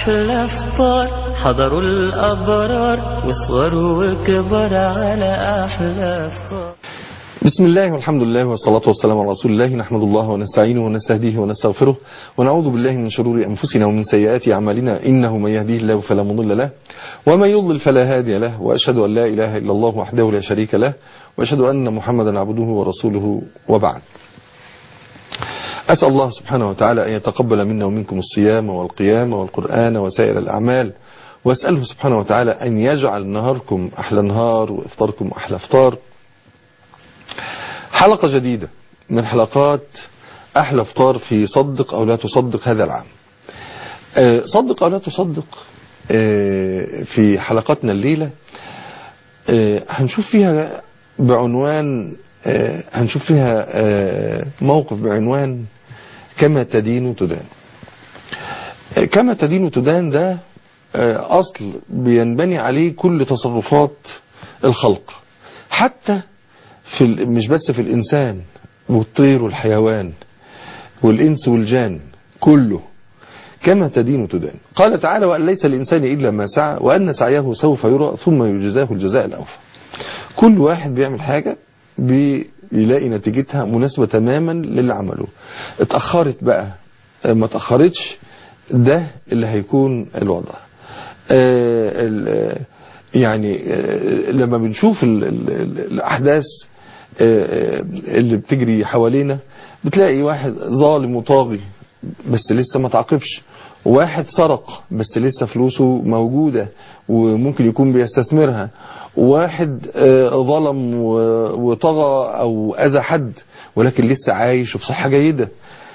أحلى فطار حضروا الأبرار وصغروا وكبر على أحلى فطار بسم الله والحمد لله والصلاة والسلام على رسول الله نحمد الله ونستعينه ونستهديه ونستغفره ونعوذ بالله من شرور أنفسنا ومن سيئات أعمالنا إنه من يهديه الله فلا مضل له ومن يضلل فلا هادي له وأشهد أن لا إله إلا الله وحده لا شريك له وأشهد أن محمدا عبده ورسوله وبعد أسأل الله سبحانه وتعالى أن يتقبل منا ومنكم الصيام والقيام والقرآن وسائر الأعمال وأسأله سبحانه وتعالى أن يجعل نهاركم أحلى نهار وإفطاركم أحلى إفطار حلقة جديدة من حلقات أحلى إفطار في صدق أو لا تصدق هذا العام صدق أو لا تصدق في حلقتنا الليلة هنشوف فيها بعنوان هنشوف فيها موقف بعنوان كما تدين تدان كما تدين تدان ده أصل بينبني عليه كل تصرفات الخلق حتى في مش بس في الإنسان والطير والحيوان والإنس والجان كله كما تدين تدان قال تعالى وأن ليس الإنسان إلا ما سعى وأن سعيه سوف يرى ثم يجزاه الجزاء الأوفى كل واحد بيعمل حاجة بيلاقي نتيجتها مناسبة تماما للي عمله اتأخرت بقى ما اتأخرتش ده اللي هيكون الوضع يعني لما بنشوف الأحداث اللي بتجري حوالينا بتلاقي واحد ظالم وطاغي بس لسه ما تعاقبش واحد سرق بس لسه فلوسه موجودة وممكن يكون بيستثمرها واحد ظلم وطغى او اذى حد ولكن لسه عايش وبصحة جيدة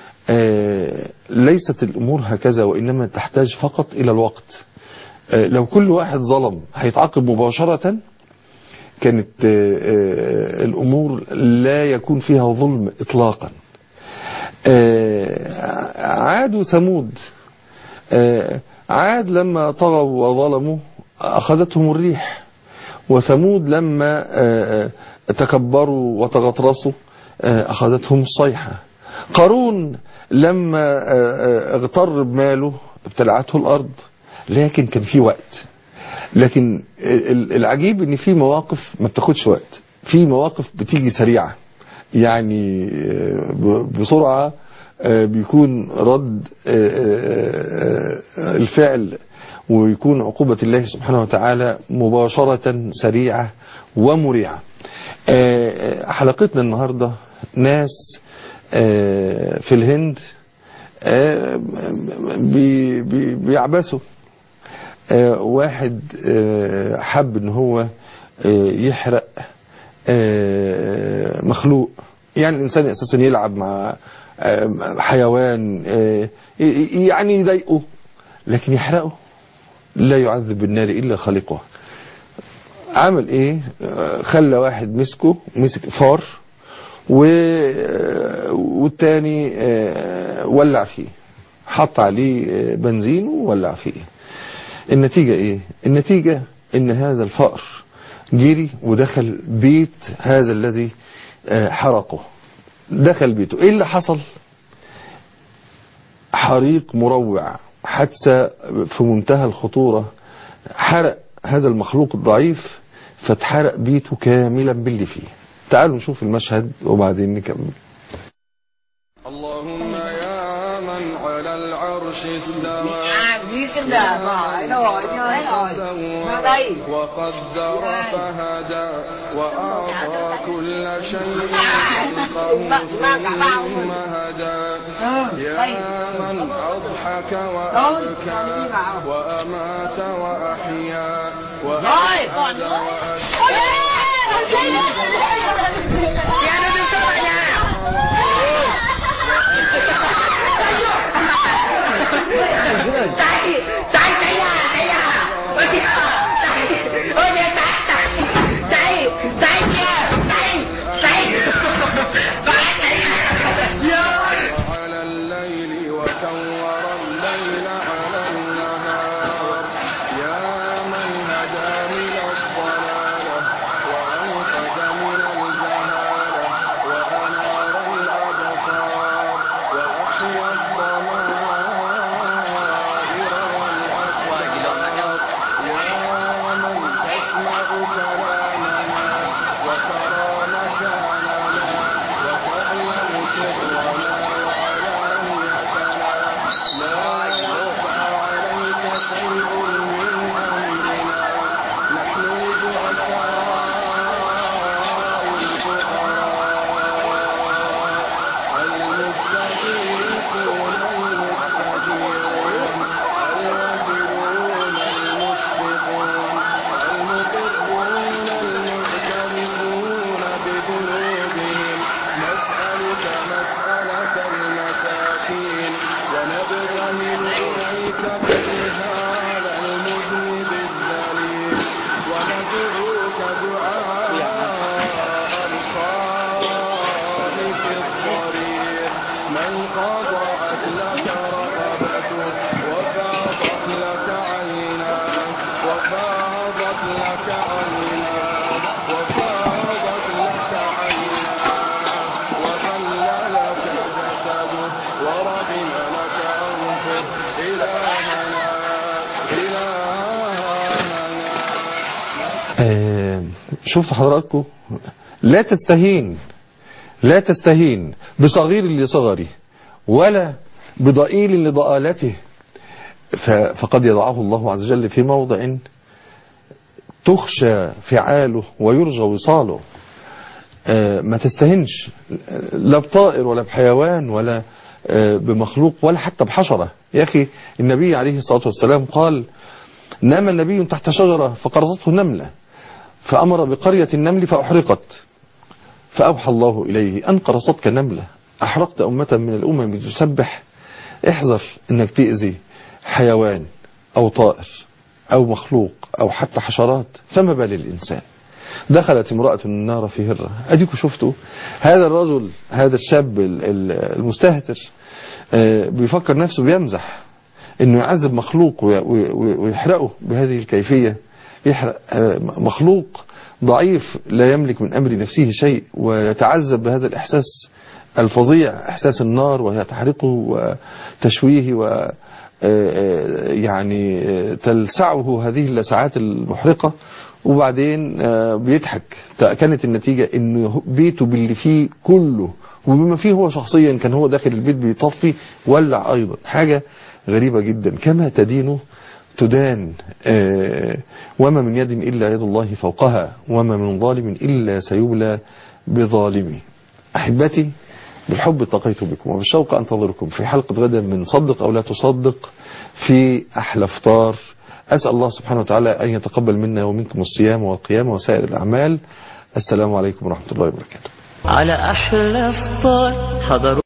ليست الامور هكذا وانما تحتاج فقط الى الوقت لو كل واحد ظلم هيتعاقب مباشرة كانت الامور لا يكون فيها ظلم اطلاقا عاد وثمود عاد لما طغوا وظلموا اخذتهم الريح وثمود لما تكبروا وتغطرسوا أخذتهم الصيحة قارون لما اغتر بماله ابتلعته الأرض لكن كان في وقت لكن العجيب ان في مواقف ما بتاخدش وقت في مواقف بتيجي سريعة يعني بسرعة بيكون رد الفعل ويكون عقوبة الله سبحانه وتعالى مباشرة سريعة ومريعة حلقتنا النهاردة ناس في الهند بيعبثوا واحد حب ان هو يحرق مخلوق يعني الانسان اساسا يلعب مع حيوان يعني يضايقه لكن يحرقه لا يعذب بالنار إلا خالقها عمل ايه خلى واحد مسكه مسك فار والتاني ولع فيه حط عليه بنزين وولع فيه النتيجة ايه النتيجة ان هذا الفأر جري ودخل بيت هذا الذي حرقه دخل بيته ايه اللي حصل حريق مروع حادثة في منتهى الخطورة حرق هذا المخلوق الضعيف فاتحرق بيته كاملا باللي فيه تعالوا نشوف المشهد وبعدين نكمل اللهم يا من على العرش استوى وقدر فهدى وأعطى كل شيء خلقه ثم هدى يا من أضحك وأبكى وأمات وأحيا وأشهد Chạy, chạy, chạy à, chạy à, ôi chị à, chạy, ôi chị chạy, chạy, chạy, chạy kìa, chạy, chạy, có ai chạy à, على الليل وكور الليل على النهار يا من هدى من الضلالة وأوقد من الجهالة شوف حضراتكم لا تستهين لا تستهين بصغير لصغره ولا بضئيل لضآلته ف- فقد يضعه الله عز وجل في موضع تخشى فعاله ويرجى وصاله آه، ما تستهنش لا بطائر ولا بحيوان ولا آه، بمخلوق ولا حتى بحشرة يا أخي النبي عليه الصلاة والسلام قال نام النبي تحت شجرة فقرصته نملة فأمر بقرية النمل فأحرقت فأوحى الله إليه أن قرصتك نملة أحرقت أمة من الأمم تسبح احذر أنك تأذي حيوان أو طائر أو مخلوق أو حتى حشرات فما بال الإنسان دخلت امرأة النار في هرة أديكوا شفتوا هذا الرجل هذا الشاب ال- ال- المستهتر آه، بيفكر نفسه بيمزح انه يعذب مخلوق وي- وي- ويحرقه بهذه الكيفية يحرق آه، مخلوق ضعيف لا يملك من أمر نفسه شيء ويتعذب بهذا الإحساس الفظيع إحساس النار وهي تحرقه وتشويه و آه، آه، يعني آه، تلسعه هذه اللسعات المحرقة وبعدين آه، بيضحك كانت النتيجة انه بيته باللي فيه كله وبما فيه هو شخصيا كان هو داخل البيت بيطفي ولع ايضا حاجة غريبة جدا كما تدين تدان آه، وما من يد إلا يد الله فوقها وما من ظالم إلا سيبلى بظالمه أحبتي بالحب التقيت بكم وبالشوق أنتظركم في حلقة غدا من صدق أو لا تصدق في أحلى فطار أسأل الله سبحانه وتعالى أن يتقبل منا ومنكم الصيام والقيام وسائر الأعمال السلام عليكم ورحمة الله وبركاته على أحلى فطار حضروا